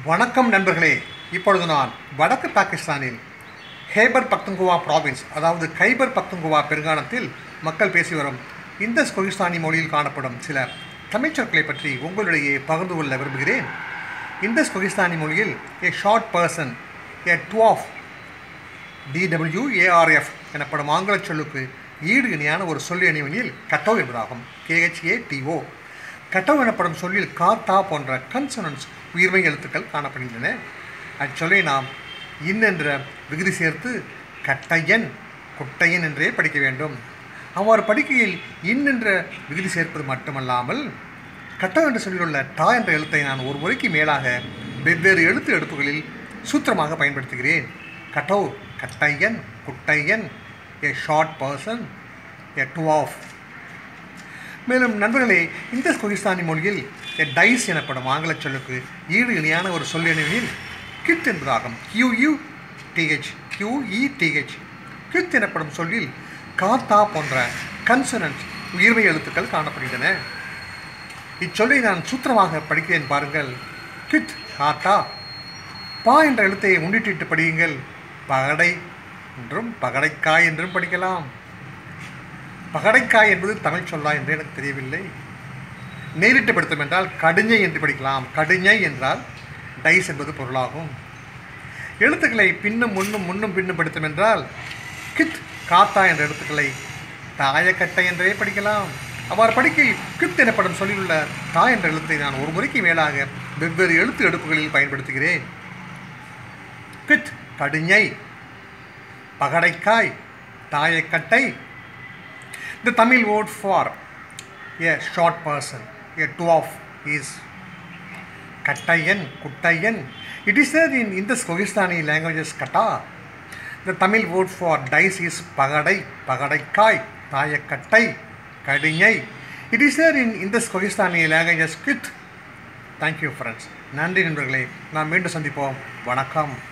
வணக்கம் நண்பர்களே இப்பொழுது நான் வடக்கு பாகிஸ்தானில் ஹேபர் பக்துங்குவா ப்ராவின்ஸ் அதாவது கைபர் பக்துங்குவா பெருங்கானத்தில் மக்கள் பேசி வரும் இந்த கொகிஸ்தானி மொழியில் காணப்படும் சில தமிழ்ச்சொற்களை பற்றி உங்களிடையே பகிர்ந்து கொள்ள விரும்புகிறேன் இந்த கொகிஸ்தானி மொழியில் a short person a dwarf D W A R F எனப்படும் ஆங்கில சொல்லுக்கு ஈடு இணையான ஒரு சொல் இணைவனில் கட்டோ என்பதாகும் கேஹெச்ஏடிஓ கட்டோ எனப்படும் சொல்லில் கா தா போன்ற கன்சனன்ஸ் உயிர்மை எழுத்துக்கள் காணப்படுகின்றன அச்சொல்லை நாம் இன் என்ற விகுதி சேர்த்து கட்டையன் குட்டையன் என்றே படிக்க வேண்டும் அவ்வாறு படிக்கையில் இன் என்ற விகுதி சேர்ப்பது மட்டுமல்லாமல் கட்டோ என்ற சொல்லிலுள்ள டா என்ற எழுத்தை நான் ஒரு முறைக்கு மேலாக வெவ்வேறு எழுத்து எடுப்புகளில் சூத்திரமாக பயன்படுத்துகிறேன் கட்டோ கட்டையன் குட்டையன் a short person a dwarf மேலும் நண்பர்களே இந்த கொகிஸ்தானி மொழியில் எ டைஸ் எனப்படும் ஆங்கில சொல்லுக்கு ஈடு இணையான ஒரு சொல் எனுவில் கித் என்பதாகும் Q U T H Q E T H கித் எனப்படும் சொல்லில் காத்தா போன்ற கன்சனன்ட் உயிர்மை எழுத்துக்கள் காணப்படுகின்றன இச்சொல்லை நான் சூத்திரமாக படிக்கிறேன் பாருங்கள் கித் காத்தா பா என்ற எழுத்தை முன்னிட்டு படியுங்கள் பகடை என்றும் பகடைக்காய் என்றும் படிக்கலாம் பகடைக்காய் என்பது தமிழ் சொல்லா என்று எனக்கு தெரியவில்லை நேரிட்டு படுத்தும் என்றால் கடுஞ்சை என்று படிக்கலாம் கடுஞ்சை என்றால் டைஸ் என்பது பொருளாகும் எழுத்துக்களை பின்னும் முன்னும் முன்னும் பின்னும் படுத்தும் என்றால் கித் காத்தா என்ற எழுத்துக்களை தாயக்கட்டை என்றே படிக்கலாம் அவ்வாறு படிக்கையில் கித் எனப்படும் சொல்லிலுள்ள தா என்ற எழுத்தை நான் ஒரு முறைக்கு மேலாக வெவ்வேறு எழுத்து எடுப்புகளில் பயன்படுத்துகிறேன் கித் கடுஞ்சை பகடைக்காய் தாயக்கட்டை The Tamil word for a short person, a dwarf, is Kattayan, Kuttayan. It is there in Indus Kogistani languages Kata. The Tamil word for dice is Pagadai, Pagadaikai, Tayakattai, Kadinyai. It is there in Indus Kogistani languages Kit. Thank you friends. நன்றி நண்பர்களே நாம் மீண்டும் சந்திப்போம் வணக்கம்